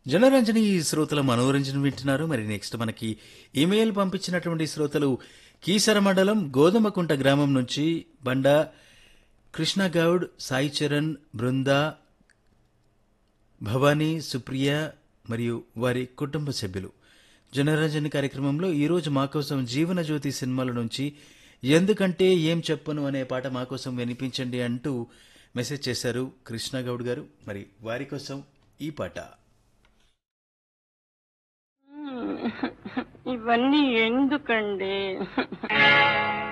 జనరంజని శ్రోతల మనోరంజన వింటున్నారు మరి నెక్స్ట్ మనకి ఇమెయిల్ పంపించినటువంటి శ్రోతలు కీసర మండలం గోధుమకుంట గ్రామం నుంచి బండ కృష్ణగౌడ్ సాయి చరణ్ బృంద భవానీ సుప్రియ మరియు వారి కుటుంబ సభ్యులు జనరంజని కార్యక్రమంలో ఈరోజు మా కోసం జీవన జ్యోతి సినిమాల నుంచి ఎందుకంటే ఏం చెప్పను అనే పాట మా కోసం వినిపించండి అంటూ మెసేజ్ చేశారు కృష్ణగౌడ్ గారు మరి వారి కోసం ఈ పాట ఇవన్నీ ఎందుకండి